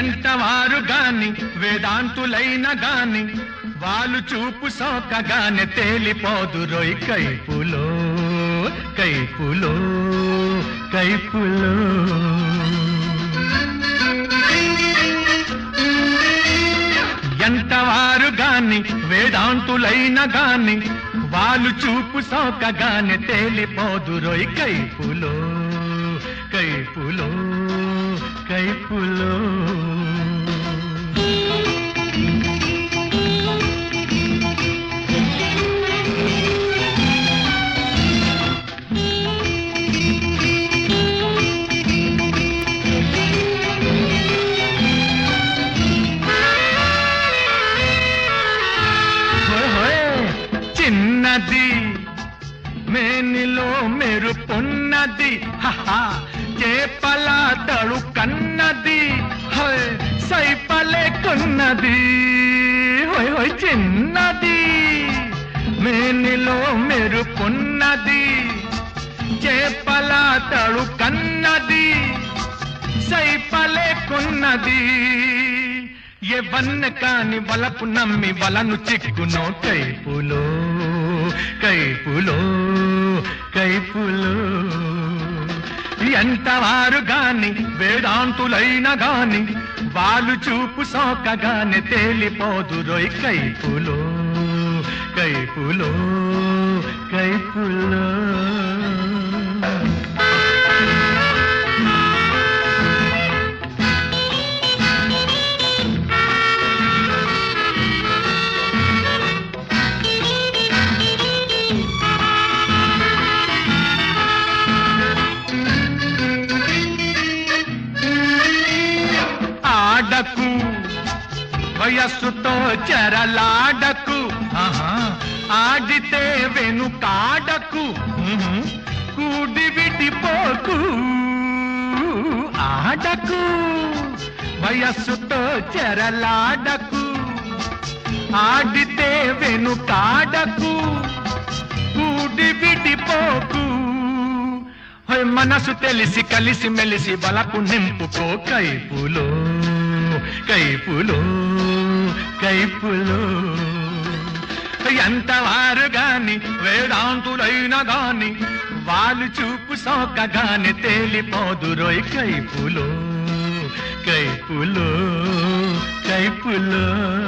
ఎంతవారు గాని వేదాంతులైన గాని వాళ్ళు చూపు సోకగానే తేలిపోదు రోయ్ కైపులో కైపులో కైపులో ఎంతవారు గాని వేదాంతులైన గాని వాళ్ళు చూపు సోకగానే తేలిపోదు రోయ్ కైపులో కైపులో కైపులో హోయ్ హోయ్. చిన్నది మేనిలో మెరుపున్నది హహా చేపల తడు కన్నది హోయ్ సైపలే కొన్నది హోయ్ హోయ్ చిన్నది మేనిలో మెరుపున్నది చేపల తడు కన్నది సైపలే కొన్నది ఎవన్న కాని వలపు నమ్మి వలను చిక్కునో కైపులో కైపులో కైపులో ఎంతవారు గాని వేదాంతులైన గాని వాళ్ళు చూపు సోకగానే తేలిపోదు రోయ్ కైపులో కైపులో కైపులో ఆడకు వయస్సుతో చెరలాడకు ఆహా, ఆడితే వెనుకాడకు ఉహు, కూడి విడిపోకు ఆడకు వయస్సుతో చెరలాడకు ఆడితే వెనుకాడకు కూడి విడిపోకు హోయ్ మనసు తెలిసి కలిసి మెలిసి బలపు నింపుకో కైపులో కైపులో కైపులో ఎంతవారు గాని వేదాంతులైన గాని వాళ్ళు చూపు సోకగానే తేలిపోదు రోయ్ కైపులో కైపులో కైపులో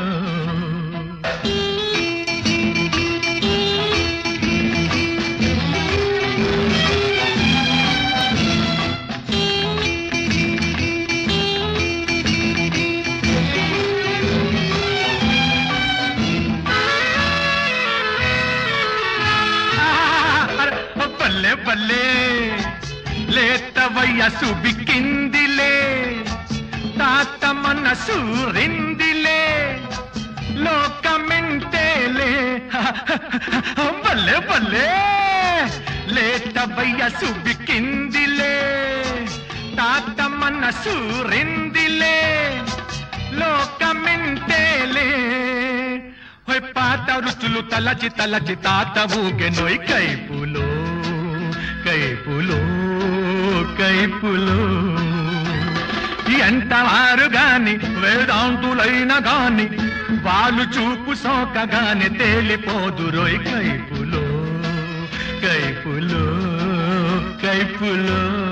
అరే, బల్లే బల్లే లేత వయసు బిక్కిందిలే తాత మనసు రిందిలే లోకమింటేలే బల్లే బల్లే లేత వయసు బిక్కిందిలే తాత మనసు రిందిలే లోకమింటేలే హోయ్ పాత రుచులు తలచి తలచి తాత ఊగెనోయ్ కైపులో కైపులో కైపులో ఎంతవారు గాని వేదాంతులైన గాని వాళ్ళు చూపు సోకగానే తేలిపోదు రోయ్ కైపులో కైపులో కైపులో